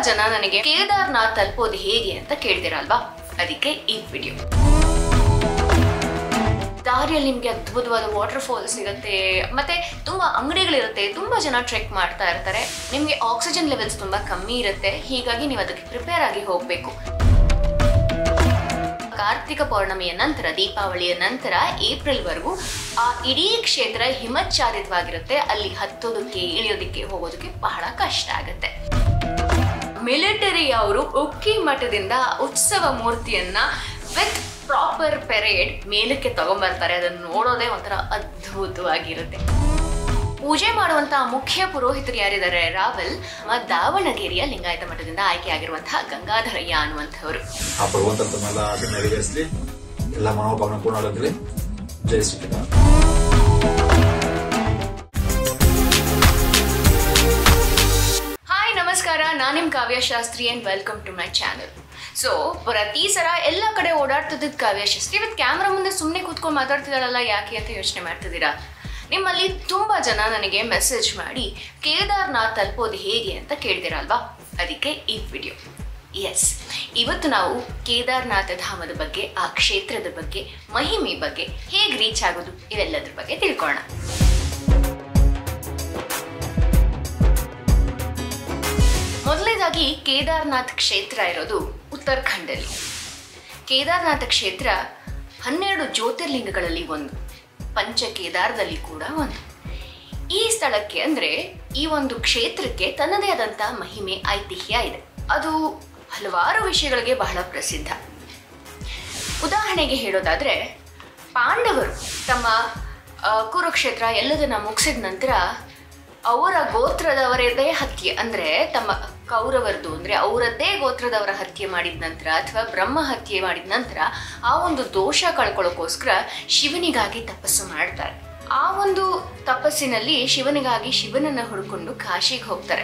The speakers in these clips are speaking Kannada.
ಜನ ನನಗೆ ಕೇದಾರ್ನಾಥ್ ತಲುಪೋದು ಹೇಗೆ ಅಂತ ಕೇಳ್ತೀರಲ್ವಾ ಅದಕ್ಕೆ ಈ ವಿಡಿಯೋ ದಾರಿಯಲ್ಲಿ ನಿಮಗೆ ಅದ್ಭುತವಾದ ವಾಟರ್ ಫಾಲ್ ಸಿಗುತ್ತೆ ಮತ್ತೆ ತುಂಬಾ ಅಂಗಡಿಗಳಿರುತ್ತೆ ತುಂಬಾ ಜನ ಟ್ರೆಕ್ ಮಾಡ್ತಾ ಇರ್ತಾರೆ ನಿಮಗೆ ಆಕ್ಸಿಜನ್ ಲೆವೆಲ್ಸ್ ತುಂಬಾ ಕಮ್ಮಿ ಇರುತ್ತೆ ಹೀಗಾಗಿ ನೀವು ಅದಕ್ಕೆ ಪ್ರಿಪೇರ್ ಆಗಿ ಹೋಗಬೇಕು ಕಾರ್ತಿಕ ಪೌರ್ಣಮಿಯ ನಂತರ ದೀಪಾವಳಿಯ ನಂತರ ಏಪ್ರಿಲ್ವರೆಗೂ ಆ ಇಡೀ ಕ್ಷೇತ್ರ ಹಿಮಚ್ಛಾದಿತವಾಗಿರುತ್ತೆ ಅಲ್ಲಿ ಹತ್ತೋದಕ್ಕೆ ಇಳಿಯೋದಕ್ಕೆ ಹೋಗೋದಕ್ಕೆ ಬಹಳ ಕಷ್ಟ ಆಗುತ್ತೆ ಮಿಲಿಟರಿ ಅವರು ಉಕ್ಕಿ ಮಠದಿಂದ ಉತ್ಸವ ಮೂರ್ತಿಯನ್ನ ವಿತ್ ಪ್ರಾಪರ್ ಪೆರೇಡ್ ಮೇಲಕ್ಕೆ ತಗೊಂಡ್ಬರ್ತಾರೆ ಅದನ್ನು ನೋಡೋದೇ ಒಂಥರ ಅದ್ಭುತವಾಗಿರುತ್ತೆ ಪೂಜೆ ಮಾಡುವಂತಹ ಮುಖ್ಯ ಪುರೋಹಿತರು ಯಾರಿದ್ದಾರೆ ರಾವಲ್ ಮ ದಾವಣಗೆರೆಯ ಲಿಂಗಾಯತ ಮಠದಿಂದ ಆಯ್ಕೆಯಾಗಿರುವಂತಹ ಗಂಗಾಧರಯ್ಯ ಅನ್ನುವಂಥವ್ರು ಆ ಭಗವಂತ ತಮ್ಮೆಲ್ಲ ಆಸೆ ನೆರವೇರಿಸಲಿ ಎಲ್ಲ ಮನೋಭಾವನೆ ಪೂರ್ಣವಾಗಲಿ ಜೈ ಶ್ರೀಕೃಷ್ಣ ಹಾಯ್ ನಮಸ್ಕಾರ ನಾನು ನಿಮ್ Kavya Shastri and welcome to my channel so ಪ್ರತಿ ಸಲ ಎಲ್ಲ ಕಡೆ ಓಡಾಡ್ತಿದ್ದ ಕಾವ್ಯ ಶಾಸ್ತ್ರಿ ಇವತ್ತು ಕ್ಯಾಮ್ರಾ ಮುಂದೆ ಸುಮ್ಮನೆ ಕೂತ್ಕೊಂಡು ಮಾತಾಡ್ತಿದ್ದಾರಲ್ಲ ಯಾಕೆ ಅಂತ ಯೋಚನೆ ಮಾಡ್ತಿದ್ದೀರಾ ನಿಮ್ಮಲ್ಲಿ ತುಂಬ ಜನ ನನಗೆ ಮೆಸೇಜ್ ಮಾಡಿ ಕೇದಾರ್ನಾಥ್ ತಲುಪೋದು ಹೇಗೆ ಅಂತ ಕೇಳ್ತೀರಲ್ವಾ ಅದಕ್ಕೆ ಈ ವಿಡಿಯೋ ಎಸ್ ಇವತ್ತು ನಾವು ಕೇದಾರ್ನಾಥ ಧಾಮದ ಬಗ್ಗೆ ಆ ಕ್ಷೇತ್ರದ ಬಗ್ಗೆ ಮಹಿಮೆ ಬಗ್ಗೆ ಹೇಗೆ ರೀಚ್ ಆಗೋದು ಇವೆಲ್ಲದ್ರ ಬಗ್ಗೆ ತಿಳ್ಕೊಳ್ಳೋಣ ಮೊದಲನೇದಾಗಿ ಕೇದಾರ್ನಾಥ್ ಕ್ಷೇತ್ರ ಇರೋದು ಉತ್ತರಾಖಂಡಲ್ಲಿ ಕೇದಾರ್ನಾಥ ಕ್ಷೇತ್ರ ಹನ್ನೆರಡು ಜ್ಯೋತಿರ್ಲಿಂಗಗಳಲ್ಲಿ ಒಂದು ಪಂಚ ಕೇದಾರದಲ್ಲಿ ಕೂಡ ಒಂದು ಈ ಸ್ಥಳಕ್ಕೆ ಅಂದ್ರೆ ಈ ಒಂದು ಕ್ಷೇತ್ರಕ್ಕೆ ತನ್ನದೇ ಆದಂಥ ಮಹಿಮೆ ಐತಿಹ್ಯ ಇದೆ ಅದು ಹಲವಾರು ವಿಷಯಗಳಿಗೆ ಬಹಳ ಪ್ರಸಿದ್ಧ ಉದಾಹರಣೆಗೆ ಹೇಳೋದಾದ್ರೆ ಪಾಂಡವರು ತಮ್ಮ ಆ, ಕುರುಕ್ಷೇತ್ರ ಎಲ್ಲದನ್ನ ಮುಗಿಸಿದ ನಂತರ ಅವರ ಗೋತ್ರದವರದೇ ಹತ್ಯೆ ಅಂದ್ರೆ ತಮ್ಮ ಕೌರವರದು ಅಂದ್ರೆ ಅವರದ್ದೇ ಗೋತ್ರದವರ ಹತ್ಯೆ ಮಾಡಿದ ನಂತರ ಅಥವಾ ಬ್ರಹ್ಮ ಹತ್ಯೆ ಮಾಡಿದ ನಂತರ ಆ ಒಂದು ದೋಷ ಕಳ್ಕೊಳ್ಳೋಕ್ಕೋಸ್ಕರ ಶಿವನಿಗಾಗಿ ತಪಸ್ಸು ಮಾಡ್ತಾರೆ ಆ ಒಂದು ತಪಸ್ಸಿನಲ್ಲಿ ಶಿವನಿಗಾಗಿ ಶಿವನನ್ನ ಹುಡ್ಕೊಂಡು ಕಾಶಿಗೆ ಹೋಗ್ತಾರೆ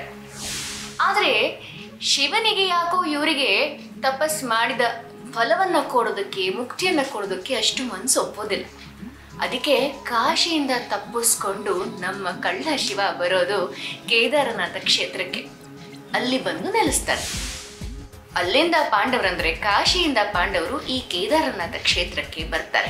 ಆದರೆ ಶಿವನಿಗೆ ಯಾಕೋ ಇವರಿಗೆ ತಪಸ್ ಮಾಡಿದ ಫಲವನ್ನ ಕೊಡೋದಕ್ಕೆ ಮುಕ್ತಿಯನ್ನ ಕೊಡೋದಕ್ಕೆ ಅಷ್ಟು ಮನಸ್ಸು ಒಪ್ಪೋದಿಲ್ಲ ಅದಕ್ಕೆ ಕಾಶಿಯಿಂದ ತಪ್ಪಿಸ್ಕೊಂಡು ನಮ್ಮ ಕಳ್ಳ ಶಿವ ಬರೋದು ಕೇದಾರನಾಥ ಕ್ಷೇತ್ರಕ್ಕೆ ಅಲ್ಲಿ ಬಂದು ನೆಲೆಸ್ತಾರೆ ಅಲ್ಲಿಂದ ಪಾಂಡವರಂದ್ರೆ ಕಾಶಿಯಿಂದ ಪಾಂಡವರು ಈ ಕೇದಾರನಾಥ ಕ್ಷೇತ್ರಕ್ಕೆ ಬರ್ತಾರೆ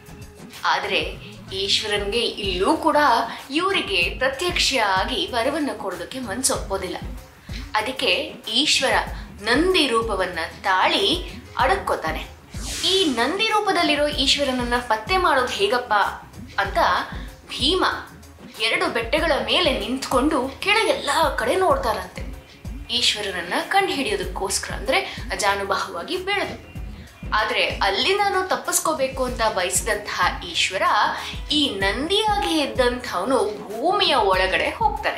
ಆದರೆ ಈಶ್ವರನ್ಗೆ ಇಲ್ಲೂ ಕೂಡ ಇವರಿಗೆ ಪ್ರತ್ಯಕ್ಷ ಆಗಿ ವರವನ್ನು ಕೊಡೋದಕ್ಕೆ ಮನಸ್ಸು ಒಪ್ಪೋದಿಲ್ಲ ಅದಕ್ಕೆ ಈಶ್ವರ ನಂದಿ ರೂಪವನ್ನ ತಾಳಿ ಅಡಕ್ಕೋತಾನೆ ಈ ನಂದಿ ರೂಪದಲ್ಲಿರೋ ಈಶ್ವರನನ್ನ ಪತ್ತೆ ಮಾಡೋದು ಹೇಗಪ್ಪ ಅಂತ ಭೀಮ ಎರಡು ಬೆಟ್ಟಗಳ ಮೇಲೆ ನಿಂತ್ಕೊಂಡು ಕೆಳಗೆಲ್ಲ ಕಡೆ ನೋಡ್ತಾರಂತೆ ಈಶ್ವರನನ್ನ ಕಂಡು ಹಿಡಿಯೋದಕ್ಕೋಸ್ಕರ ಅಂದ್ರೆ ಅಜಾನುಬಾಹುವಾಗಿ ಬೆಳೆದು ಆದ್ರೆ ಅಲ್ಲಿ ನಾನು ತಪ್ಪಿಸ್ಕೋಬೇಕು ಅಂತ ಬಯಸಿದಂತಹ ಈಶ್ವರ ಈ ನಂದಿಯಾಗಿ ಇದ್ದಂಥವನು ಭೂಮಿಯ ಒಳಗಡೆ ಹೋಗ್ತಾರೆ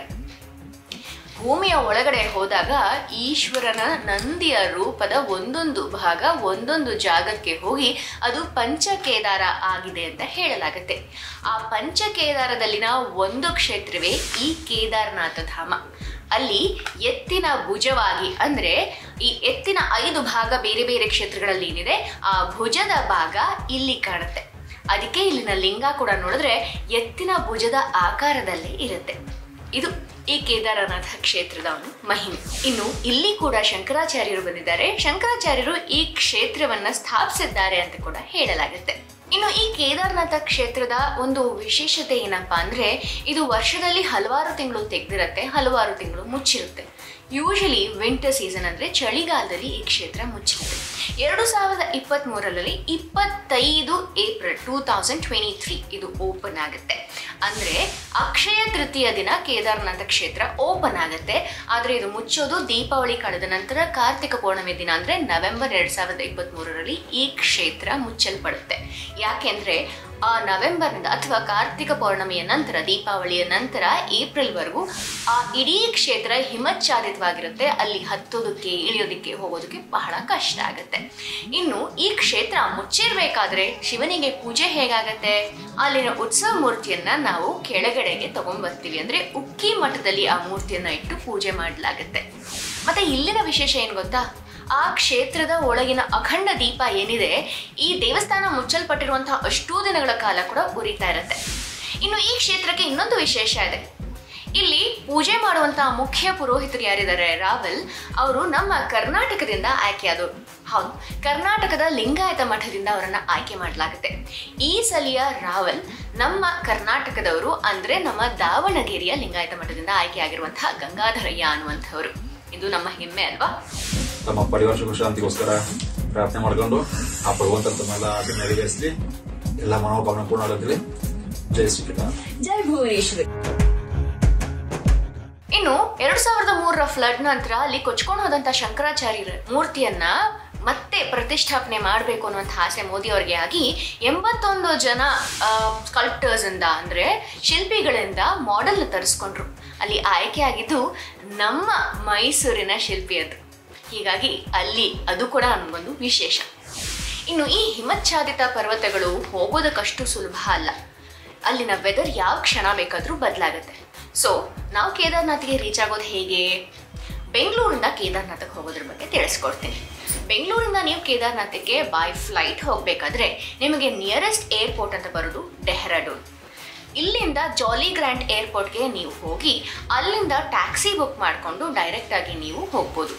ಭೂಮಿಯ ಒಳಗಡೆ ಹೋದಾಗ ಈಶ್ವರನ ನಂದಿಯ ರೂಪದ ಒಂದೊಂದು ಭಾಗ ಒಂದೊಂದು ಜಾಗಕ್ಕೆ ಹೋಗಿ ಅದು ಪಂಚಕೇದಾರ ಆಗಿದೆ ಅಂತ ಹೇಳಲಾಗುತ್ತೆ ಆ ಪಂಚಕೇದಾರದಲ್ಲಿನ ಒಂದು ಕ್ಷೇತ್ರವೇ ಈ ಕೇದಾರನಾಥ ಧಾಮ ಅಲ್ಲಿ ಎತ್ತಿನ ಭುಜವಾಗಿ ಅಂದ್ರೆ ಈ ಎತ್ತಿನ ಐದು ಭಾಗ ಬೇರೆ ಬೇರೆ ಕ್ಷೇತ್ರಗಳಲ್ಲಿ ಏನಿದೆ ಆ ಭುಜದ ಭಾಗ ಇಲ್ಲಿ ಕಾಣುತ್ತೆ ಅದಕ್ಕೆ ಇಲ್ಲಿನ ಲಿಂಗ ಕೂಡ ನೋಡಿದ್ರೆ ಎತ್ತಿನ ಭುಜದ ಆಕಾರದಲ್ಲಿ ಇರುತ್ತೆ ಇದು ಈ ಕೇದಾರನಾಥ ಕ್ಷೇತ್ರದ ಒಂದು ಮಹಿಮೆ ಇನ್ನು ಇಲ್ಲಿ ಕೂಡ ಶಂಕರಾಚಾರ್ಯರು ಬಂದಿದ್ದಾರೆ ಶಂಕರಾಚಾರ್ಯರು ಈ ಕ್ಷೇತ್ರವನ್ನ ಸ್ಥಾಪಿಸಿದ್ದಾರೆ ಅಂತ ಕೂಡ ಹೇಳಲಾಗುತ್ತೆ ಇನ್ನು ಈ ಕೇದಾರನಾಥ ಕ್ಷೇತ್ರದ ಒಂದು ವಿಶೇಷತೆ ಏನಪ್ಪಾ ಅಂದ್ರೆ ಇದು ವರ್ಷದಲ್ಲಿ ಹಲವಾರು ತಿಂಗಳು ತೆಗೆದಿರುತ್ತೆ ಹಲವಾರು ತಿಂಗಳು ಮುಚ್ಚಿರುತ್ತೆ ಯೂಶಲಿ ವಿಂಟರ್ ಸೀಸನ್ ಅಂದ್ರೆ ಚಳಿಗಾಲದಲ್ಲಿ ಈ ಕ್ಷೇತ್ರ ಮುಚ್ಚಿರುತ್ತೆ ಎರಡು ಸಾವಿರದ ಇಪ್ಪತ್ತ್ ಮೂರರಲ್ಲಿ ಇಪ್ಪತ್ತೈದು April two thousand twenty three ಇದು ಓಪನ್ ಆಗುತ್ತೆ ಅಂದ್ರೆ ಅಕ್ಷಯ ತೃತೀಯ ದಿನ ಕೇದಾರನಾಥ ಕ್ಷೇತ್ರ ಓಪನ್ ಆಗುತ್ತೆ ಆದ್ರೆ ಇದು ಮುಚ್ಚೋದು ದೀಪಾವಳಿ ಕಳೆದ ನಂತರ ಕಾರ್ತಿಕ ಪೌರ್ಣಮಿ ದಿನ ಅಂದ್ರೆ ನವೆಂಬರ್ ಎರಡ್ ಸಾವಿರದ ಇಪ್ಪತ್ತ್ ಮೂರರಲ್ಲಿ ಈ ಕ್ಷೇತ್ರ ಮುಚ್ಚಲ್ಪಡುತ್ತೆ ಯಾಕೆಂದ್ರೆ ಆ ನವೆಂಬರ್ನಿಂದ ಅಥವಾ ಕಾರ್ತಿಕ ಪೌರ್ಣಮಿಯ ನಂತರ ದೀಪಾವಳಿಯ ನಂತರ ಏಪ್ರಿಲ್ವರೆಗೂ ಆ ಇಡೀ ಕ್ಷೇತ್ರ ಹಿಮಚ್ಛಾದಿತವಾಗಿರುತ್ತೆ ಅಲ್ಲಿ ಹತ್ತೋದಕ್ಕೆ ಇಳಿಯೋದಕ್ಕೆ ಹೋಗೋದಕ್ಕೆ ಬಹಳ ಕಷ್ಟ ಆಗುತ್ತೆ ಇನ್ನು ಈ ಕ್ಷೇತ್ರ ಮುಚ್ಚಿರ್ಬೇಕಾದ್ರೆ ಶಿವನಿಗೆ ಪೂಜೆ ಹೇಗಾಗತ್ತೆ ಅಲ್ಲಿನ ಉತ್ಸವ ಮೂರ್ತಿಯನ್ನ ನಾವು ಕೆಳಗಡೆಗೆ ತಗೊಂಡ್ಬರ್ತೀವಿ ಅಂದ್ರೆ ಉಕ್ಕಿ ಮಠದಲ್ಲಿ ಆ ಮೂರ್ತಿಯನ್ನ ಇಟ್ಟು ಪೂಜೆ ಮಾಡಲಾಗುತ್ತೆ ಮತ್ತೆ ಇಲ್ಲಿನ ವಿಶೇಷ ಏನ್ ಗೊತ್ತಾ ಆ ಕ್ಷೇತ್ರದ ಒಳಗಿನ ಅಖಂಡ ದೀಪ ಏನಿದೆ ಈ ದೇವಸ್ಥಾನ ಮುಚ್ಚಲ್ಪಟ್ಟಿರುವಂತಹ ಅಷ್ಟೂ ದಿನಗಳ ಕಾಲ ಕೂಡ ಉರಿತಾ ಇರುತ್ತೆ ಇನ್ನು ಈ ಕ್ಷೇತ್ರಕ್ಕೆ ಇನ್ನೊಂದು ವಿಶೇಷ ಇದೆ ಇಲ್ಲಿ ಪೂಜೆ ಮಾಡುವಂತಹ ಮುಖ್ಯ ಪುರೋಹಿತರು ಯಾರಿದ್ದಾರೆ ರಾವಲ್ ಅವರು ನಮ್ಮ ಕರ್ನಾಟಕದಿಂದ ಆಯ್ಕೆಯಾದವರು ಹೌದು ಕರ್ನಾಟಕದ ಲಿಂಗಾಯತ ಮಠದಿಂದ ಅವರನ್ನ ಆಯ್ಕೆ ಮಾಡಲಾಗುತ್ತೆ ಈ ಸಲಿಯ ರಾವಲ್ ನಮ್ಮ ಕರ್ನಾಟಕದವರು ಅಂದ್ರೆ ನಮ್ಮ ದಾವಣಗೆರೆಯ ಲಿಂಗಾಯತ ಮಠದಿಂದ ಆಯ್ಕೆಯಾಗಿರುವಂತಹ ಗಂಗಾಧರಯ್ಯ ಅನ್ನುವಂಥವ್ರು ಇದು ನಮ್ಮ ಹೆಮ್ಮೆ ಅಲ್ವಾ ತಮ್ಮ ಪರಿವಾರ ಸುಖ ಶಾಂತಿಗೋಸ್ಕರ ಪ್ರಾರ್ಥನೆ ಮಾಡ್ಕೊಂಡು ಆ ಭಗವಂತ ತಮ್ಮೆಲ್ಲ ಆಜ್ಞೆ ನೆರವೇರಿಸಲಿ ಎಲ್ಲ ಮನೋಭಾವನೆ ಪೂರ್ಣ ಆಗಲಿ ಜೈ ಶ್ರೀಕೃಷ್ಣ ಜೈ ಭುವನೇಶ್ವರಿ ಇನ್ನು ಎರಡ್ ಸಾವಿರದ ಮೂರರ ಫ್ಲಡ್ ನಂತರ ಅಲ್ಲಿ ಕೊಚ್ಕೊಂಡು ಹೋದಂತ ಶಂಕರಾಚಾರ್ಯರ ಮೂರ್ತಿಯನ್ನ ಮತ್ತೆ ಪ್ರತಿಷ್ಠಾಪನೆ ಮಾಡಬೇಕು ಅನ್ನುವಂಥ ಆಸೆ ಮೋದಿ ಅವರಿಗೆ ಆಗಿ ಎಂಬತ್ತೊಂದು ಜನ ಸ್ಕಲ್ಪ್ಟರ್ಸ್ ಇಂದ ಅಂದ್ರೆ ಶಿಲ್ಪಿಗಳಿಂದ ಮಾಡೆಲ್ ತರಿಸ್ಕೊಂಡ್ರು ಅಲ್ಲಿ ಆಯ್ಕೆ ಆಗಿದ್ದು ನಮ್ಮ ಮೈಸೂರಿನ ಶಿಲ್ಪಿ ಅದು ಹೀಗಾಗಿ ಅಲ್ಲಿ ಅದು ಕೂಡ ನಮಗೊಂದು ವಿಶೇಷ ಇನ್ನು ಈ ಹಿಮಚ್ಛಾದಿತ ಪರ್ವತಗಳು ಹೋಗೋದಕ್ಕಷ್ಟು ಸುಲಭ ಅಲ್ಲ ಅಲ್ಲಿನ ವೆದರ್ ಯಾವ ಕ್ಷಣ ಬೇಕಾದರೂ ಬದಲಾಗುತ್ತೆ ಸೊ ನಾವು ಕೇದಾರ್ನಾಥ್ಗೆ ರೀಚ್ ಆಗೋದು ಹೇಗೆ ಬೆಂಗಳೂರಿಂದ ಕೇದಾರ್ನಾಥಕ್ಕೆ ಹೋಗೋದ್ರ ಬಗ್ಗೆ ತಿಳಿಸ್ಕೊಡ್ತೀನಿ ಬೆಂಗಳೂರಿಂದ ನೀವು ಕೇದಾರ್ನಾಥಕ್ಕೆ ಬೈ ಫ್ಲೈಟ್ ಹೋಗಬೇಕಾದ್ರೆ ನಿಮಗೆ ನಿಯರೆಸ್ಟ್ ಏರ್ಪೋರ್ಟ್ ಅಂತ ಬರೋದು ಡೆಹ್ರಾಡೂನ್ ಇಲ್ಲಿಂದ ಜಾಲಿ ಗ್ರ್ಯಾಂಡ್ ಏರ್ಪೋರ್ಟ್ಗೆ ನೀವು ಹೋಗಿ ಅಲ್ಲಿಂದ ಟ್ಯಾಕ್ಸಿ ಬುಕ್ ಮಾಡಿಕೊಂಡು ಡೈರೆಕ್ಟಾಗಿ ನೀವು ಹೋಗ್ಬೋದು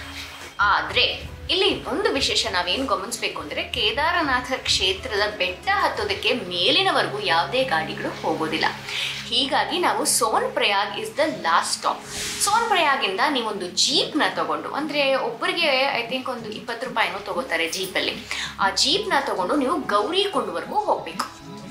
ಆದರೆ ಇಲ್ಲಿ ಒಂದು ವಿಶೇಷ ನಾವೇನು ಗಮನಿಸಬೇಕು ಅಂದರೆ ಕೇದಾರನಾಥ ಕ್ಷೇತ್ರದ ಬೆಟ್ಟ ಹತ್ತೋದಕ್ಕೆ ಮೇಲಿನವರೆಗೂ ಯಾವುದೇ ಗಾಡಿಗಳು ಹೋಗೋದಿಲ್ಲ ಹೀಗಾಗಿ ನಾವು Son Prayag is the last stop Son ಪ್ರಯಾಗಿಂದ ನೀವೊಂದು ಜೀಪ್ನ ತಗೊಂಡು ಅಂದರೆ ಒಬ್ಬರಿಗೆ ಐ ಥಿಂಕ್ ಒಂದು ಇಪ್ಪತ್ತು ರೂಪಾಯಿನೂ ತಗೋತಾರೆ ಜೀಪಲ್ಲಿ ಆ ಜೀಪ್ನ ತಗೊಂಡು ನೀವು ಗೌರಿಕೊಂಡ್ವರೆಗೂ ಹೋಗಬೇಕು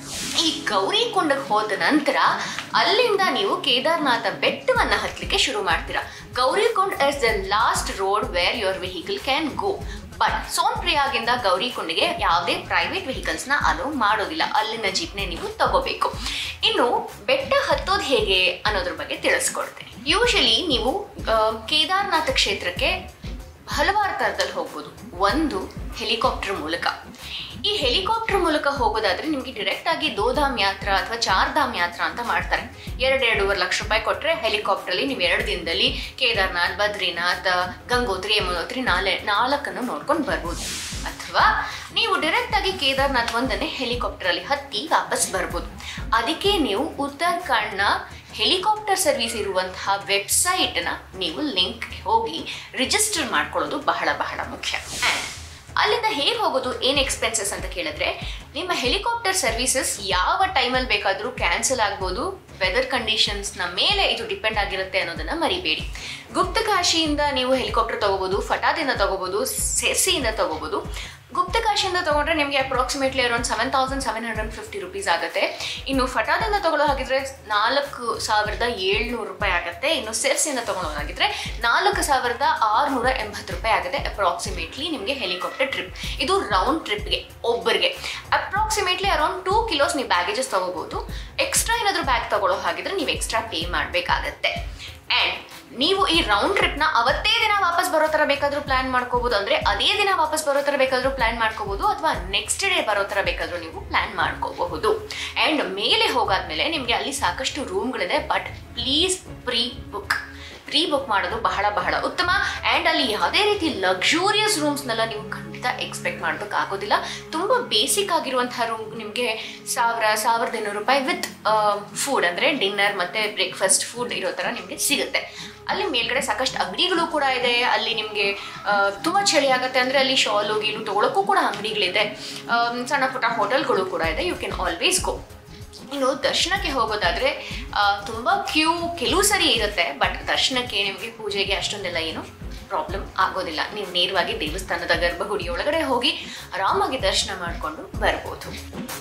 ಈ ಗೌರಿಕೊಂಡಕ್ಕೆ ಹೋದ ನಂತರ ಅಲ್ಲಿಂದ ನೀವು ಕೇದಾರ್ನಾಥ ಬೆಟ್ಟವನ್ನ ಹತ್ತಲಿಕ್ಕೆ ಶುರು ಮಾಡ್ತೀರಾ Gaurikund is the last road where your vehicle can go but ಸೋನ್ಪ್ರಿಯಾಗಿಂದ ಗೌರಿಕೊಂಡಿಗೆ ಯಾವುದೇ ಪ್ರೈವೇಟ್ ವೆಹಿಕಲ್ಸ್ನ ಅಲೋ ಮಾಡೋದಿಲ್ಲ ಅಲ್ಲಿನ ಜೀಪ್ನೆ ನೀವು ತಗೋಬೇಕು ಇನ್ನು ಬೆಟ್ಟ ಹತ್ತೋದು ಹೇಗೆ ಅನ್ನೋದ್ರ ಬಗ್ಗೆ ತಿಳಿಸ್ಕೊಡ್ತೇನೆ ಯೂಶಲಿ ನೀವು ಆ, ಕೇದಾರ್ನಾಥ ಕ್ಷೇತ್ರಕ್ಕೆ ಹಲವಾರು ಥರದಲ್ಲಿ ಹೋಗ್ಬೋದು ಒಂದು ಹೆಲಿಕಾಪ್ಟರ್ ಮೂಲಕ ಈ ಹೆಲಿಕಾಪ್ಟರ್ ಮೂಲಕ ಹೋಗೋದಾದ್ರೆ ನಿಮಗೆ ಡೈರೆಕ್ಟ್ ಆಗಿ ದೋಧಾಮ್ ಯಾತ್ರಾ ಅಥವಾ ಚಾರ್ಧಾಮ್ ಯಾತ್ರಾ ಅಂತ ಮಾಡ್ತಾರೆ ಎರಡು ಎರಡೂವರೆ ಲಕ್ಷ ರೂಪಾಯಿ ಕೊಟ್ಟರೆ ಹೆಲಿಕಾಪ್ಟ್ರಲ್ಲಿ ನೀವು ಎರಡು ದಿನದಲ್ಲಿ ಕೇದಾರ್ನಾಥ್ ಬದ್ರಿನಾಥ್ ಗಂಗೋತ್ರಿ ಯಮುನೋತ್ರಿ ನಾಲೆ ನಾಲ್ಕನ್ನು ನೋಡ್ಕೊಂಡು ಬರ್ಬೋದು ಅಥವಾ ನೀವು ಡೈರೆಕ್ಟ್ ಆಗಿ ಕೇದಾರ್ನಾಥ್ ಒಂದನ್ನೇ ಹೆಲಿಕಾಪ್ಟರಲ್ಲಿ ಹತ್ತಿ ವಾಪಸ್ ಬರ್ಬೋದು ಅದಕ್ಕೆ ನೀವು ಉತ್ತರಾಖಂಡ್ನ ಹೆಲಿಕಾಪ್ಟರ್ ಸರ್ವಿಸ್ ಇರುವಂತಹ ವೆಬ್ಸೈಟ್ನ ನೀವು ಲಿಂಕ್ ಹೋಗಿ ರಿಜಿಸ್ಟರ್ ಮಾಡ್ಕೊಳ್ಳೋದು ಬಹಳ ಬಹಳ ಮುಖ್ಯ And ಅಲ್ಲಿಂದ ಹೇಗೆ ಹೋಗೋದು ಏನು ಎಕ್ಸ್ಪೆನ್ಸಸ್ ಅಂತ ಕೇಳಿದ್ರೆ ನಿಮ್ಮ ಹೆಲಿಕಾಪ್ಟರ್ ಸರ್ವಿಸಸ್ ಯಾವ ಟೈಮಲ್ಲಿ ಬೇಕಾದರೂ ಕ್ಯಾನ್ಸಲ್ ಆಗ್ಬೋದು ವೆದರ್ ಕಂಡೀಷನ್ಸ್ನ ಮೇಲೆ ಇದು ಡಿಪೆಂಡ್ ಆಗಿರುತ್ತೆ ಅನ್ನೋದನ್ನ ಮರಿಬೇಡಿ ಗುಪ್ತಕಾಶಿಯಿಂದ ನೀವು ಹೆಲಿಕಾಪ್ಟರ್ ತಗೋಬೋದು ಫಟಾದಿಂದ ತಗೋಬೋದು ಸೆರ್ಸಿಯಿಂದ ತಗೋಬೋದು ಗುಪ್ತಕಾಶಿಯಿಂದ ತಗೊಂಡ್ರೆ ನಿಮಗೆ approximately around seven thousand seven hundred fifty rupees ಆಗುತ್ತೆ ಇನ್ನು ಫಟಾದಿಂದ ತಗೊಳ್ಳೋ ಹಾಗಿದ್ರೆ ನಾಲ್ಕು ಸಾವಿರದ ಏಳ್ನೂರು ರೂಪಾಯಿ ಆಗುತ್ತೆ ಇನ್ನು ಸೆರ್ಸಿಂದ ತಗೊಳ್ಳೋದಾಗಿದ್ರೆ ನಾಲ್ಕು ಸಾವಿರದ ಆರುನೂರ ಎಂಬತ್ತು ರೂಪಾಯಿ ಆಗುತ್ತೆ ಅಪ್ರಾಕ್ಸಿಮೇಟ್ಲಿ ನಿಮಗೆ ಹೆಲಿಕಾಪ್ಟರ್ ಟ್ರಿಪ್ ಇದು ರೌಂಡ್ ಟ್ರಿಪ್ಗೆ ಒಬ್ಬರಿಗೆ ಅಪ್ರಾಕ್ಸಿಮೇಟ್ಲಿ ಅರೌಂಡ್ ಟೂ ಕಿಲೋಸ್ ನೀವು ಬ್ಯಾಗೇಜಸ್ ತಗೋಬಹುದು ಎಕ್ಸ್ಟ್ರಾ ಏನಾದರೂ ಬ್ಯಾಗ್ ತಗೊಳ್ಳೋ ಹಾಗಿದ್ರೆ ನೀವು ಎಕ್ಸ್ಟ್ರಾ ಪೇ ಮಾಡಬೇಕಾಗತ್ತೆ ಆ್ಯಂಡ್ ನೀವು ಈ ರೌಂಡ್ ಟ್ರಿಪ್ನ ಅವತ್ತೇ ದಿನ ವಾಪಸ್ ಬರೋ ಥರ ಬೇಕಾದರೂ ಪ್ಲಾನ್ ಮಾಡ್ಕೋಬಹುದು ಅಂದರೆ ಅದೇ ದಿನ ವಾಪಸ್ ಬರೋ ಥರ ಬೇಕಾದರೂ ಪ್ಲಾನ್ ಮಾಡ್ಕೋಬಹುದು ಅಥವಾ ನೆಕ್ಸ್ಟ್ ಡೇ ಬರೋ ಥರ ಬೇಕಾದರೂ ನೀವು ಪ್ಲಾನ್ ಮಾಡ್ಕೋಬಹುದು ಆ್ಯಂಡ್ ಮೇಲೆ ಹೋಗಾದ್ಮೇಲೆ ನಿಮಗೆ ಅಲ್ಲಿ ಸಾಕಷ್ಟು ರೂಮ್ಗಳಿದೆ but please prebook prebook ಮಾಡೋದು ಬಹಳ ಬಹಳ ಉತ್ತಮ ಆ್ಯಂಡ್ ಅಲ್ಲಿ ಯಾವುದೇ ರೀತಿ ಲಕ್ಸುರಿಯಸ್ ರೂಮ್ಸ್ನೆಲ್ಲ ನೀವು ಖಂಡಿತ ಎಕ್ಸ್ಪೆಕ್ಟ್ ಮಾಡೋದಕ್ಕಾಗೋದಿಲ್ಲ ತುಂಬ ಬೇಸಿಕ್ ಆಗಿರುವಂತಹ ರೂಮ್ ನಿಮಗೆ ಸಾವಿರ ಸಾವಿರದ ಇನ್ನೂರು ರೂಪಾಯಿ ವಿತ್ ಫುಡ್ ಅಂದರೆ ಡಿನ್ನರ್ ಮತ್ತು ಬ್ರೇಕ್ಫಾಸ್ಟ್ ಫುಡ್ ಇರೋ ಥರ ನಿಮಗೆ ಸಿಗುತ್ತೆ ಅಲ್ಲಿ ಮೇಲ್ಗಡೆ ಸಾಕಷ್ಟು ಅಂಗಡಿಗಳು ಕೂಡ ಇದೆ ಅಲ್ಲಿ ನಿಮಗೆ ತುಂಬ ಚಳಿ ಆಗುತ್ತೆ ಅಂದರೆ ಅಲ್ಲಿ ಶಾಲು ಗೀಲು ತೊಗೊಳಕ್ಕೂ ಕೂಡ ಅಂಗಡಿಗಳಿದೆ ಆಮ್, ಸಣ್ಣ ಪುಟ್ಟ ಹೋಟೆಲ್ಗಳು ಕೂಡ ಇದೆ ಯು ಕ್ಯಾನ್ ಆಲ್ವೇಸ್ ಗೋ ಇನ್ನು ದರ್ಶನಕ್ಕೆ ಹೋಗೋದಾದ್ರೆ ಆ, ತುಂಬಾ ಕ್ಯೂ ಕೆಲವು ಸರಿ ಇರುತ್ತೆ ಬಟ್ ದರ್ಶನಕ್ಕೆ ನಿಮಗೆ ಪೂಜೆಗೆ ಅಷ್ಟೊಂದೆಲ್ಲ ಏನು ಪ್ರಾಬ್ಲಮ್ ಆಗೋದಿಲ್ಲ ನೀವು ನೇರವಾಗಿ ದೇವಸ್ಥಾನದ ಗರ್ಭಗುಡಿ ಒಳಗಡೆ ಹೋಗಿ ಆರಾಮಾಗಿ ದರ್ಶನ ಮಾಡಿಕೊಂಡು ಬರ್ಬೋದು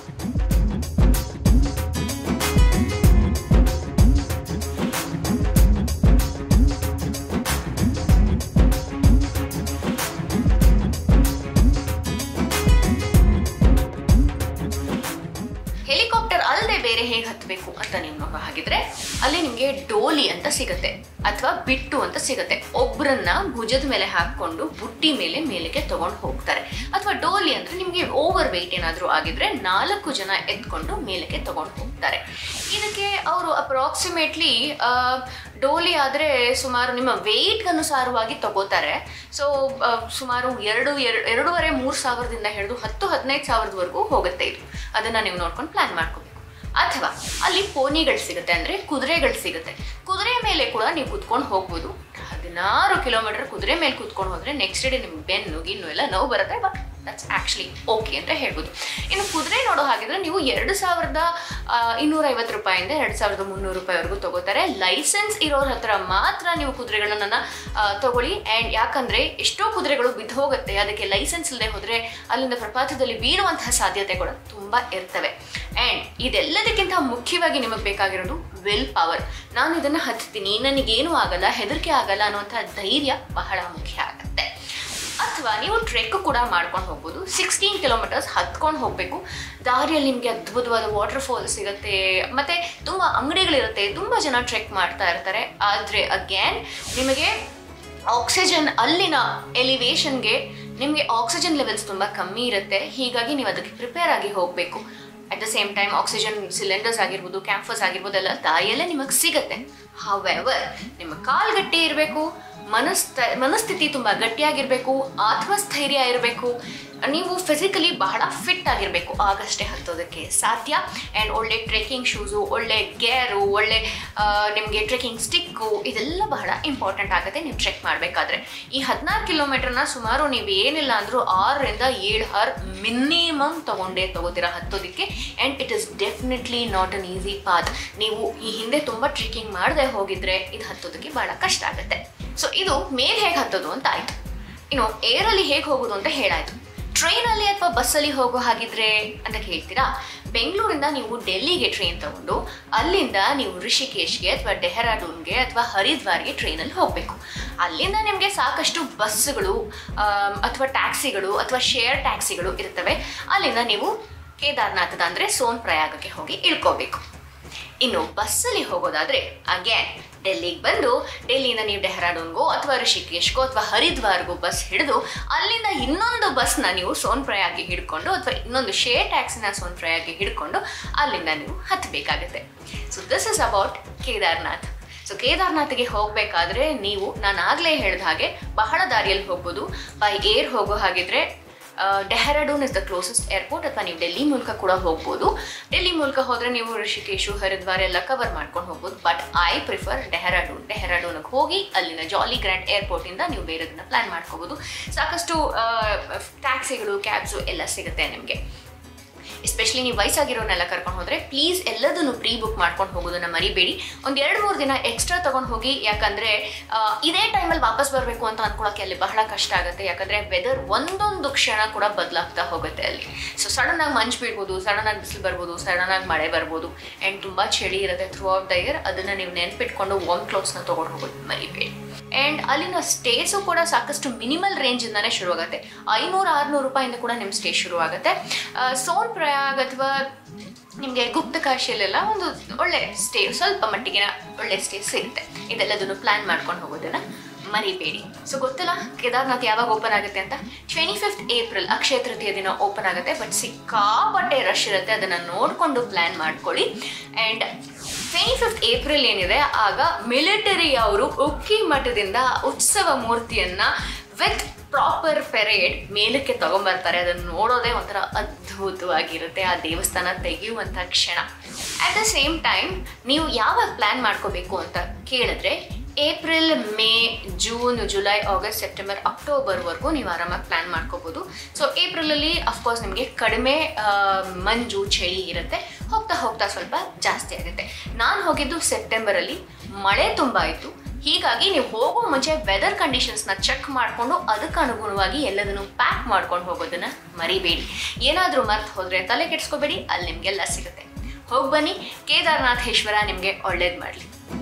ಹೆಲಿಕಾಪ್ಟರ್ ಅಲ್ಲದೆ ಬೇರೆ ಹೇಗೆ ಹತ್ತಬೇಕು ಅಂತ ನೀವು ನೋಡೋ ಹಾಗಿದ್ರೆ ಅಲ್ಲಿ ನಿಮಗೆ ಡೋಲಿ ಅಂತ ಸಿಗುತ್ತೆ ಅಥವಾ ಬಿಟ್ಟು ಅಂತ ಸಿಗುತ್ತೆ ಒಬ್ಬರನ್ನ ಭುಜದ ಮೇಲೆ ಹಾಕೊಂಡು ಬುಟ್ಟಿ ಮೇಲೆ ಮೇಲಕ್ಕೆ ತಗೊಂಡು ಹೋಗ್ತಾರೆ ಅಥವಾ ಡೋಲಿ ಅಂದ್ರೆ ನಿಮಗೆ ಓವರ್ ವೆಯ್ಟ್ ಏನಾದರೂ ಆಗಿದ್ರೆ ನಾಲ್ಕು ಜನ ಎತ್ಕೊಂಡು ಮೇಲಕ್ಕೆ ತಗೊಂಡು ಹೋಗ್ತಾರೆ ಇದಕ್ಕೆ ಅವರು ಅಪ್ರಾಕ್ಸಿಮೇಟ್ಲಿ ಡೋಲಿ ಆದರೆ ಸುಮಾರು ನಿಮ್ಮ ವೆಯ್ಟ್ಗೆ ಅನುಸಾರವಾಗಿ ತಗೋತಾರೆ ಸೊ ಸುಮಾರು ಎರಡು ಎರಡು ಎರಡೂವರೆ ಮೂರು ಸಾವಿರದಿಂದ ಹಿಡಿದು ಹತ್ತು ಹದಿನೈದು ಸಾವಿರದವರೆಗೂ ಹೋಗುತ್ತೆ ಇದು ಅದನ್ನು ನೀವು ನೋಡ್ಕೊಂಡು ಪ್ಲ್ಯಾನ್ ಮಾಡ್ಕೋಬೇಕು ಅಥವಾ ಅಲ್ಲಿ ಪೋನಿಗಳು ಸಿಗುತ್ತೆ ಅಂದರೆ ಕುದುರೆಗಳು ಸಿಗುತ್ತೆ ಕುದುರೆ ಮೇಲೆ ಕೂಡ ನೀವು ಕುತ್ಕೊಂಡು ಹೋಗ್ಬೋದು ಹದಿನಾರು ಕಿಲೋಮೀಟರ್ ಕುದುರೆ ಮೇಲೆ ಕುತ್ಕೊಂಡು ಹೋದ್ರೆ ನೆಕ್ಸ್ಟ್ ಡೇ ನಿಮ್ಗೆ ಬೆನ್ನು ಗಿನ್ನು ಎಲ್ಲ ನೋವು ಬರುತ್ತೆ ಬಟ್ ದಟ್ಸ್ ಆ್ಯಕ್ಚುಲಿ ಓಕೆ ಅಂತ ಹೇಳ್ಬೋದು ಇನ್ನು ಕುದುರೆ ನೋಡೋ ಹಾಗಿದ್ರೆ ನೀವು ಎರಡು ಸಾವಿರದ ಇನ್ನೂರೈವತ್ತು ರೂಪಾಯಿಂದ ಎರಡು ಸಾವಿರದ ಮುನ್ನೂರು ರೂಪಾಯಿವರೆಗೂ ತಗೋತಾರೆ ಲೈಸೆನ್ಸ್ ಇರೋರ ಹತ್ರ ಮಾತ್ರ ನೀವು ಕುದುರೆಗಳನ್ನ ಆ, ತಗೊಳ್ಳಿ ಆ್ಯಂಡ್ ಯಾಕಂದರೆ ಎಷ್ಟೋ ಕುದುರೆಗಳು ಬಿದ್ದು ಹೋಗುತ್ತೆ ಅದಕ್ಕೆ ಲೈಸೆನ್ಸ್ ಇಲ್ಲದೆ ಹೋದರೆ ಅಲ್ಲಿಂದ ಪ್ರಪಾತದಲ್ಲಿ ಬೀಳುವಂತಹ ಸಾಧ್ಯತೆಗಳು ತುಂಬ ಇರ್ತವೆ ಆ್ಯಂಡ್ ಇದೆಲ್ಲದಕ್ಕಿಂತ ಮುಖ್ಯವಾಗಿ ನಿಮಗೆ ಬೇಕಾಗಿರೋದು ವಿಲ್ ಪವರ್ ನಾನು ಇದನ್ನು ಹತ್ತೀನಿ ನನಗೇನು ಆಗಲ್ಲ ಹೆದರಿಕೆ ಆಗಲ್ಲ ಅನ್ನುವಂಥ ಧೈರ್ಯ ಬಹಳ ಮುಖ್ಯ ಆಗುತ್ತೆ ಅಥವಾ ನೀವು ಟ್ರೆಕ್ ಕೂಡ ಮಾಡ್ಕೊಂಡು ಹೋಗ್ಬೋದು ಸಿಕ್ಸ್ಟೀನ್ ಕಿಲೋಮೀಟರ್ಸ್ ಹತ್ಕೊಂಡು ಹೋಗಬೇಕು ದಾರಿಯಲ್ಲಿ ನಿಮಗೆ ಅದ್ಭುತವಾದ ವಾಟರ್ ಫಾಲ್ ಸಿಗುತ್ತೆ ಮತ್ತು ತುಂಬ ಅಂಗಡಿಗಳಿರುತ್ತೆ ತುಂಬ ಜನ ಟ್ರೆಕ್ ಮಾಡ್ತಾ ಇರ್ತಾರೆ ಆದರೆ ಅಗೇನ್ ನಿಮಗೆ ಆಕ್ಸಿಜನ್ ಅಲ್ಲಿನ ಎಲಿವೇಶನ್ಗೆ ನಿಮಗೆ ಆಕ್ಸಿಜನ್ ಲೆವೆಲ್ಸ್ ತುಂಬ ಕಮ್ಮಿ ಇರುತ್ತೆ ಹೀಗಾಗಿ ನೀವು ಅದಕ್ಕೆ ಪ್ರಿಪೇರ್ ಆಗಿ ಹೋಗಬೇಕು at the same time oxygen cylinders ಆಗಿರ್ಬೋದು ಕ್ಯಾಂಫರ್ಸ್ ಆಗಿರ್ಬೋದು ಎಲ್ಲ ದಾರಿಯಲ್ಲೇ ನಿಮಗೆ ಸಿಗುತ್ತೆ ಹವೆವರ್ ನಿಮ್ಮ ಕಾಲ್ ಗಟ್ಟಿ ಇರಬೇಕು ಮನಸ್ಥ ಮನಸ್ಥಿತಿ ತುಂಬ ಗಟ್ಟಿಯಾಗಿರಬೇಕು ಆತ್ಮಸ್ಥೈರ್ಯ ಇರಬೇಕು ನೀವು ಫಿಸಿಕಲಿ ಬಹಳ ಫಿಟ್ ಆಗಿರಬೇಕು ಆಗಷ್ಟೇ ಹತ್ತೋದಕ್ಕೆ ಸಾಧ್ಯ ಆ್ಯಂಡ್ ಒಳ್ಳೆ ಟ್ರೆಕ್ಕಿಂಗ್ ಶೂಸು ಒಳ್ಳೆ ಗೇರು ಒಳ್ಳೆ ನಿಮಗೆ ಟ್ರೆಕ್ಕಿಂಗ್ ಸ್ಟಿಕ್ಕು ಇದೆಲ್ಲ ಬಹಳ ಇಂಪಾರ್ಟೆಂಟ್ ಆಗುತ್ತೆ ನೀವು ಟ್ರೆಕ್ ಮಾಡಬೇಕಾದ್ರೆ ಈ ಹದಿನಾರು ಕಿಲೋಮೀಟರ್ನ ಸುಮಾರು ನೀವು ಏನಿಲ್ಲ ಅಂದರೂ ಆರರಿಂದ ಏಳು ಹಾರ್ ಮಿನಿಮಮ್ ತಗೊಂಡೇ ತಗೋತೀರಾ ಹತ್ತೋದಕ್ಕೆ and it is definitely not an easy path ನೀವು ಈ ಹಿಂದೆ ತುಂಬ ಟ್ರೆಕ್ಕಿಂಗ್ ಮಾಡದೆ ಹೋಗಿದ್ರೆ ಇದು ಹತ್ತೋದಕ್ಕೆ ಭಾಳ ಕಷ್ಟ ಆಗುತ್ತೆ ಸೊ ಇದು ಮೇಲೆ ಹೇಗೆ ಹತ್ತೋದು ಅಂತ ಆಯಿತು ಇನ್ನು ಏರಲ್ಲಿ ಹೇಗೆ ಹೋಗೋದು ಅಂತ ಹೇಳಾಯ್ತು ಟ್ರೈನಲ್ಲಿ ಅಥವಾ ಬಸ್ಸಲ್ಲಿ ಹೋಗೋ ಹಾಗಿದ್ರೆ ಅಂತ ಕೇಳ್ತೀರಾ ಬೆಂಗಳೂರಿಂದ ನೀವು ಡೆಲ್ಲಿಗೆ ಟ್ರೈನ್ ತಗೊಂಡು ಅಲ್ಲಿಂದ ನೀವು ಋಷಿಕೇಶ್ಗೆ ಅಥವಾ ಡೆಹರಾಡೂನ್ಗೆ ಅಥವಾ ಹರಿದ್ವಾರ್ಗೆ ಟ್ರೈನಲ್ಲಿ ಹೋಗಬೇಕು ಅಲ್ಲಿಂದ ನಿಮಗೆ ಸಾಕಷ್ಟು ಬಸ್ಸುಗಳು ಅಥವಾ ಟ್ಯಾಕ್ಸಿಗಳು ಅಥವಾ ಶೇರ್ ಟ್ಯಾಕ್ಸಿಗಳು ಇರ್ತವೆ ಅಲ್ಲಿಂದ ನೀವು ಕೇದಾರ್ನಾಥದ ಅಂದರೆ ಸೋನ್ ಪ್ರಯಾಗಕ್ಕೆ ಹೋಗಿ ಇಳ್ಕೋಬೇಕು ಇನ್ನು ಬಸ್ಸಲ್ಲಿ ಹೋಗೋದಾದ್ರೆ ಅಗೇನ್ ಡೆಲ್ಲಿಗೆ ಬಂದು ಡೆಲ್ಲಿಯಿಂದ ನೀವು ಡೆಹ್ರಾಡೂನ್ಗೋ ಅಥವಾ ಋಷಿಕೇಶ್ಗೋ ಅಥವಾ ಹರಿದ್ವಾರ್ಗೋ ಬಸ್ ಹಿಡಿದು ಅಲ್ಲಿಂದ ಇನ್ನೊಂದು ಬಸ್ನ ನೀವು ಸೋನ್ ಪ್ರಯಾಗ್ಗೆ ಹಿಡ್ಕೊಂಡು ಅಥವಾ ಇನ್ನೊಂದು ಶೇರ್ ಟ್ಯಾಕ್ಸಿನ ಸೋನ್ ಪ್ರಯಾಗ್ಗೆ ಹಿಡ್ಕೊಂಡು ಅಲ್ಲಿಂದ ನೀವು ಹತ್ತಬೇಕಾಗುತ್ತೆ so this is about Kedarnath so ಕೇದಾರ್ನಾಥ್ಗೆ ಹೋಗಬೇಕಾದ್ರೆ ನೀವು ನಾನು ಆಗಲೇ ಹೇಳಿದ ಹಾಗೆ ಬಹಳ ದಾರಿಯಲ್ಲಿ ಹೋಗ್ಬೋದು ಬೈ ಏರ್ ಹೋಗೋ ಹಾಗಿದ್ರೆ Dehradun is the closest airport ಅಥವಾ ನೀವು ಡೆಲ್ಲಿ ಮೂಲಕ ಕೂಡ ಹೋಗ್ಬೋದು ಡೆಲ್ಲಿ ಮೂಲಕ ಹೋದರೆ ನೀವು ಋಷಿಕೇಶು ಹರಿದ್ವಾರ ಎಲ್ಲ ಕವರ್ ಮಾಡ್ಕೊಂಡು ಹೋಗ್ಬೋದು ಬಟ್ ಐ ಪ್ರಿಫರ್ ಡೆಹರಾಡೂನ್ ಡೆಹರಾಡೂನ್ಗೆ ಹೋಗಿ ಅಲ್ಲಿನ ಜಾಲಿ ಗ್ರ್ಯಾಂಡ್ ಏರ್ಪೋರ್ಟಿಂದ ನೀವು ಬೇರೆದನ್ನ ಪ್ಲ್ಯಾನ್ ಮಾಡ್ಕೋಬೋದು ಸಾಕಷ್ಟು ಟ್ಯಾಕ್ಸಿಗಳು ಕ್ಯಾಬ್ಸು ಎಲ್ಲ ಸಿಗುತ್ತೆ ನಿಮಗೆ ಎಸ್ಪೆಷಲಿ ನೀವು ವಯಸ್ಸಾಗಿರೋನೆಲ್ಲ ಕರ್ಕೊಂಡು ಹೋದರೆ ಪ್ಲೀಸ್ ಎಲ್ಲದನ್ನು ಪ್ರೀ ಬುಕ್ ಮಾಡ್ಕೊಂಡು ಹೋಗೋದನ್ನ ಮರಿಬೇಡಿ ಒಂದು ಎರಡು ಮೂರು ದಿನ ಎಕ್ಸ್ಟ್ರಾ ತೊಗೊಂಡು ಹೋಗಿ ಯಾಕಂದರೆ ಇದೇ ಟೈಮಲ್ಲಿ ವಾಪಸ್ ಬರಬೇಕು ಅಂತ ಅಂದ್ಕೊಳ್ಳೋಕ್ಕೆ ಅಲ್ಲಿ ಬಹಳ ಕಷ್ಟ ಆಗುತ್ತೆ ಯಾಕಂದರೆ ವೆದರ್ ಒಂದೊಂದು ಕ್ಷಣ ಕೂಡ ಬದಲಾಗ್ತಾ ಹೋಗುತ್ತೆ ಅಲ್ಲಿ ಸೊ ಸಡನ್ನಾಗಿ ಮಂಜು ಬೀಳ್ಬೋದು ಸಡನ್ನಾಗಿ ಬಿಸಿಲು ಬರ್ಬೋದು ಸಡನ್ನಾಗಿ ಮಳೆ ಬರ್ಬೋದು ಆ್ಯಂಡ್ ತುಂಬ ಚಳಿ ಇರುತ್ತೆ ಥ್ರೂ ಔಟ್ ದ ಇಯರ್ ಅದನ್ನು ನೀವು ನೆನ್ಪಿಟ್ಕೊಂಡು ವಾಮ್ ಕ್ಲೋತ್ಸ್ನ ತೊಗೊಂಡು ಹೋಗೋದು ಮರಿಬೇಡಿ ಆ್ಯಂಡ್ ಅಲ್ಲಿನ ಸ್ಟೇಸು ಕೂಡ ಸಾಕಷ್ಟು ಮಿನಿಮಲ್ ರೇಂಜಿಂದನೇ ಶುರುವಾಗುತ್ತೆ ಐನೂರು ಆರುನೂರು ರೂಪಾಯಿಂದ ಕೂಡ ನಿಮ್ಮ ಸ್ಟೇ ಶುರುವಾಗುತ್ತೆ ಆ, ಸೋನ್ ಪ್ರಯಾಗ್ ಅಥವಾ ನಿಮಗೆ ಗುಪ್ತಕಾಶಿಯಲ್ಲೆಲ್ಲ ಒಂದು ಒಳ್ಳೆ ಸ್ಟೇ ಸ್ವಲ್ಪ ಮಟ್ಟಿಗಿನ ಒಳ್ಳೆ ಸ್ಟೇ ಸಿಗುತ್ತೆ ಇದೆಲ್ಲದನ್ನು ಪ್ಲ್ಯಾನ್ ಮಾಡ್ಕೊಂಡು ಹೋಗೋದನ್ನ ಮರಿಬೇಡಿ ಸೊ ಗೊತ್ತಲ್ಲ ಕೇದಾರ್ನಾಥ್ ಯಾವಾಗ ಓಪನ್ ಆಗುತ್ತೆ ಅಂತ ಟ್ವೆಂಟಿ ಫಿಫ್ತ್ ಏಪ್ರಿಲ್ ಅಕ್ಷಯ ತೃತೀಯ ದಿನ ಓಪನ್ ಆಗುತ್ತೆ ಬಟ್ ಸಿಕ್ಕಾಪಟ್ಟೆ ರಶ್ ಇರುತ್ತೆ ಅದನ್ನು ನೋಡಿಕೊಂಡು ಪ್ಲ್ಯಾನ್ ಮಾಡ್ಕೊಳ್ಳಿ ಆ್ಯಂಡ್ ಟ್ವೆಂಟಿ ಫಿಫ್ತ್ ಏಪ್ರಿಲ್ ಏನಿದೆ ಆಗ ಮಿಲಿಟರಿ ಅವರು ಉಕ್ಕಿ ಮಠದಿಂದ ಉತ್ಸವ ಮೂರ್ತಿಯನ್ನ ವಿತ್ ಪ್ರಾಪರ್ ಪೆರೇಡ್ ಮೇಲಕ್ಕೆ ತಗೊಂಬರ್ತಾರೆ ಅದನ್ನು ನೋಡೋದೇ ಒಂಥರ ಅದ್ಭುತವಾಗಿರುತ್ತೆ ಆ ದೇವಸ್ಥಾನ ತೆಗೆಯುವಂಥ ಕ್ಷಣ ಅಟ್ ದ ಸೇಮ್ ಟೈಮ್ ನೀವು ಯಾವಾಗ ಪ್ಲ್ಯಾನ್ ಮಾಡ್ಕೋಬೇಕು ಅಂತ ಕೇಳಿದ್ರೆ April May June July August September ಅಕ್ಟೋಬರ್ವರೆಗೂ ನೀವು ಆರಾಮಾಗಿ ಪ್ಲ್ಯಾನ್ ಮಾಡ್ಕೋಬೋದು ಸೊ ಏಪ್ರಿಲಲ್ಲಿ ಅಫ್ಕೋರ್ಸ್ ನಿಮಗೆ ಕಡಿಮೆ ಆ, ಮಂಜು ಚಳಿ ಇರುತ್ತೆ ಹೋಗ್ತಾ ಹೋಗ್ತಾ ಸ್ವಲ್ಪ ಜಾಸ್ತಿ ಆಗುತ್ತೆ ನಾನು ಹೋಗಿದ್ದು ಸೆಪ್ಟೆಂಬರಲ್ಲಿ ಮಳೆ ತುಂಬ ಇತ್ತು ಹೀಗಾಗಿ ನೀವು ಹೋಗೋ ಮುಂಚೆ ವೆದರ್ ಕಂಡೀಷನ್ಸ್ನ ಚೆಕ್ ಮಾಡಿಕೊಂಡು ಅದಕ್ಕೆ ಅನುಗುಣವಾಗಿ ಎಲ್ಲದನ್ನು ಪ್ಯಾಕ್ ಮಾಡ್ಕೊಂಡು ಹೋಗೋದನ್ನ ಮರಿಬೇಡಿ ಏನಾದರೂ ಮರ್ತು ಹೋದರೆ ತಲೆ ಕೆಡಿಸ್ಕೋಬೇಡಿ ಅಲ್ಲಿ ನಿಮಗೆಲ್ಲ ಸಿಗುತ್ತೆ ಹೋಗಿ ಬನ್ನಿ ಕೇದಾರನಾಥೇಶ್ವರ ನಿಮಗೆ ಒಳ್ಳೇದು ಮಾಡಲಿ